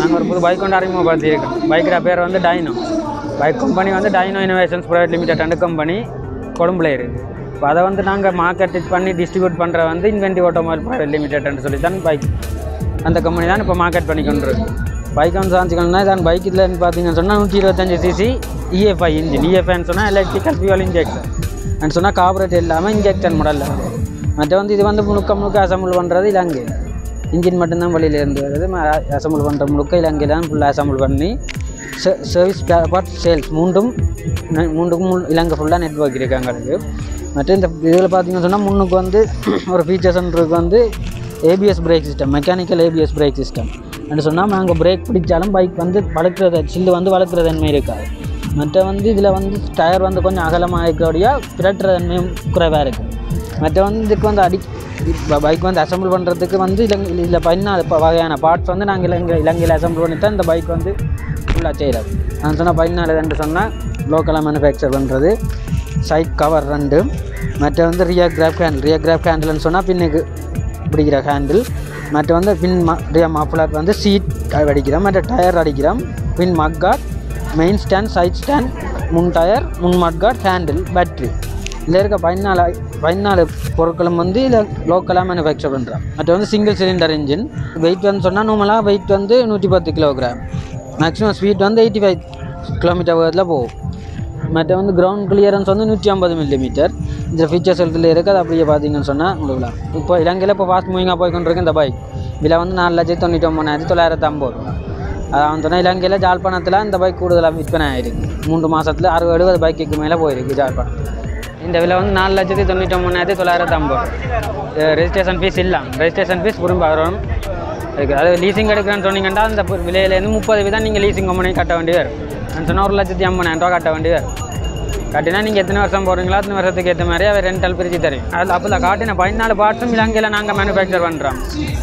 நாங்கள் ஒரு புது பைக் கொண்டு அறிமுகப்படுத்தியிருக்கோம் பைக்கிற பேர் வந்து டைனோ பைக் கம்பெனி வந்து Dino innovations private limited and company கொழும்புல இருக்குது இப்போ அதை வந்து நாங்கள் மார்க்கெட் பண்ணி டிஸ்ட்ரிபியூட் பண்ணுற வந்து இன்வென்டி ஆட்டோமொபைல் ப்ரைவேட் லிமிடெட்னு சொல்லி தான் பைக் அந்த கம்பெனி தான் இப்போ மார்க்கெட் பண்ணி கொண்டு இருக்கு பைக் வந்து சாஞ்சிக்கணும்னா தான் பைக் இல்லைன்னு பார்த்தீங்கன்னு சொன்னால் நூற்றி இருபத்தஞ்சி சிசி இஎஃப்ஐ இன்ஜின் இஎஃப்ஐன்னு சொன்னால் எலக்ட்ரிக்கல் ஃபியூல் இன்ஜெக்ஷன் அண்ட் சொன்னால் கார்பரேட் இல்லாமல் இன்ஜெக்ஷன் மாடலில் மற்ற வந்து இது வந்து முழுக்க முழுக்க அசம்பிள் பண்ணுறது இலங்கை இன்ஜின் மட்டும்தான் வெளியில இருந்து வருது அசம்பிள் பண்ணுற முழுக்க இலங்கையில் தான் ஃபுல்லாக அசம்பிள் பண்ணி சர்வீஸ் பார்ட் சேல்ஸ் மூண்டும் நெ- மூண்டுக்கும் முள்- இலங்கை ஃபுல்லாக நெட்ஒர்க் இருக்கு எங்களுக்கு மற்ற இந்த இதில் பார்த்தீங்கன்னு சொன்னால் முன்னுக்கு வந்து ஒரு ஃபீச்சர்ஸ்ன்றது வந்து ABS brake system mechanical ABS brake system என்று சொன்னால் நாங்கள் பிரேக் பிடிச்சாலும் பைக் வந்து வளர்க்குறது சில்லு வந்து வளர்க்குற தன்மை இருக்காது மற்ற வந்து இதில் வந்து டயர் வந்து கொஞ்சம் அகலமாக இருக்கிறபடியாக பிரட்டுற தன்மையும் குறைவாக இருக்குது மற்ற வந்து இதுக்கு வந்து அடி பைக் வந்து அசம்பிள் பண்ணுறதுக்கு வந்து இலங்கை இதில் பதினாலு ப- வகையான பார்ட்ஸ் வந்து நாங்கள் இலங்கை இலங்கையில் அசம்பிள் பண்ணி தான் இந்த பைக் வந்து ஃபுல்லாக செய்கிறது நான் சொன்னால் பதினாலு ரெண்டு சொன்னால் லோக்கலாக மேனுஃபேக்சர் பண்ணுறது சைட் கவர் ரெண்டு மற்ற வந்து rear grab handle rear grab ஹேண்டில்னு சொன்னால் பின்னுக்கு பிடிக்கிற ஹேண்டில் மற்ற வந்து பின் ம ரியர் மஃப்ளர் வந்து சீட் அடிக்கிறோம் மற்ற டயர் அடிக்கிறோம் பின் mudguard main stand side stand முன் டயர் முன் மட்காட் ஹேண்டில் பேட்ரி இதில் இருக்க பதினாலு பதினாலு பொருட்களும் வந்து இதில் லோக்கலாக மேனுஃபேக்சர் பண்ணுறோம் மற்ற வந்து சிங்கிள் சிலிண்டர் இன்ஜின் வெயிட் வந்து சொன்னால் நார்மலாக வெயிட் வந்து நூற்றி பத்து கிலோகிராம் மேக்ஸிமம் ஸ்பீட் வந்து எயிட்டி ஃபைவ் கிலோமீட்டர் வேகத்தில் போகும் மற்ற வந்து கிரவுண்ட் கிளியரன்ஸ் வந்து நூற்றி ஐம்பது மில்லிமீட்டர் இந்த ஃபீச்சர்ஸ் எழுத்துல இருக்குது அது அப்படியே பார்த்தீங்கன்னு சொன்னால் உங்களுக்கு இப்போ இலங்கையில் இப்போ ஃபாஸ்ட் மூவிங்காக போய் கொண்டிருக்கு இந்த பைக் விலை வந்து நாலு லட்சத்தி தொண்ணூற்றி ஒம்பதாயிரத்தி தொள்ளாயிரத்தி ஐம்பது அதான் சொன்னால் இலங்கையில் ஜாழ்ப்பாணத்தில் இந்த பைக் கூடுதலாக விற்பனை ஆயிருக்கு மூன்று மாதத்தில் அறுபது எழுபது பைக்குக்கு மேலே போயிருக்கு ஜாழ்ப்பாணம் இந்த விலை வந்து நாலு லட்சத்தி தொண்ணூற்றி ஒம்பதாயிரத்தி தொள்ளாயிரத்தி ஐம்பது ரெஜிஸ்ட்ரேஷன் ஃபீஸ் இல்லாம் ரெஜிஸ்ட்ரேஷன் ஃபீஸ் திரும்ப வரும் இருக்குது அது லீசிங் எடுக்கிறேன்னு சொன்னீங்கன்னா அந்த பு- விலையிலேருந்து முப்பது வீதம் நீங்கள் லீசிங் கம்பெனி கட்ட வேண்டியது வரும் நான் சொன்னால் ஒரு லட்சத்தி ஐம்பதாயிரம் ரூபா கட்ட வேண்டியது வரும் கட்டினா நீங்கள் எத்தனை வருஷம் போகிறீங்களோ அத்தனை வருஷத்துக்கு ஏற்ற மாதிரி அவர் ரெண்டல் பிரித்து தரும் அதில் அப்போ காட்டின பதினாலு பார்ட்ஸும் இலங்கையில் நாங்கள் மேனுஃபேக்சர் பண்ணுறோம்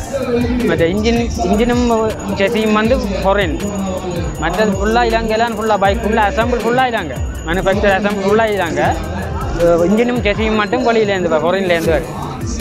மற்ற இன்ஜின் இன்ஜினும் செசியும் வந்து ஃபாரின் மற்றது ஃபுல்லாக இலங்கையில் ஃபுல்லாக பைக் ஃபுல்லாக அசம்பிள் ஃபுல்லாக இதாங்க மேனுஃபேக்சர் அசம்பிள் ஃபுல்லாக இதாங்க இன்ஜினும் செசியும் மட்டும் வெளியிலேருந்து ஃபாரின்லேருந்து வரும்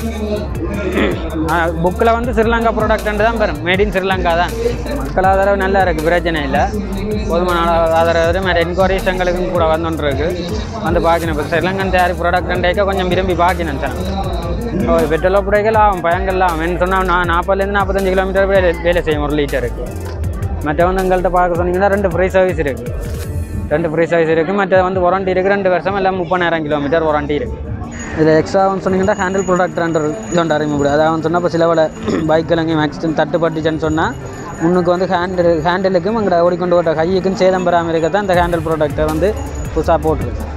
புக்கில் வந்து ஸ்ரீலங்கா ப்ராடக்ட் தான் பெறும் மேட் இன் ஸ்ரீலங்கா தான் மக்கள் ஆதரவு நல்லா இருக்குது பிரச்சனை இல்லை போதுமான அளவு ஆதரவு மேலே என்கொயரிஸ் எங்களுக்கும் கூட வந்துருக்கு வந்து பார்க்கணும் இப்போ ஸ்ரீலங்கன் தயாரி ப்ராடக்ட் கொஞ்சம் விரும்பி பார்க்கணும் சார் ஓ பெட்ரோல் புடைகள் ஆகும் பயங்கள்ல ஆகும் என்ன சொன்னால் நான் நாற்பதுலேருந்து நாற்பத்தஞ்சு கிலோமீட்டர் வேலை வேலை செய்யும் ஒரு லிட்டருக்கு மற்ற வந்து எங்கள்கிட்ட பார்க்க சொன்னீங்கன்னா ரெண்டு ஃப்ரீ சர்வீஸ் இருக்குது ரெண்டு ஃப்ரீ சர்வீஸ் இருக்குது மற்ற வந்து வாரண்டி இருக்குது ரெண்டு வருஷம் இல்லை முப்பதாயிரம் கிலோமீட்டர் வாரண்டி இருக்குது இதில் எக்ஸ்ட்ராவும் சொன்னீங்கன்னா ஹேண்டில் ப்ராடக்ட் ரெண்டு இதோண்டு அறிமுக முடியாது அதாவது சொன்னால் இப்போ சில வேலை பைக்கில் எங்கேயும் ஆக்சிடென்ட் தட்டுப்பட்டுச்சுன்னு சொன்னால் முன்னுக்கு வந்து ஹேண்டில் ஹேண்டிலுக்கும் அங்கே ஓடிக்கொண்டு ஓட்ட கையுக்கும் சேதம் பெறாமல் இருக்க தான் இந்த ஹேண்டில் ப்ராடக்ட்டை வந்து புதுசாக போட்டிருக்கு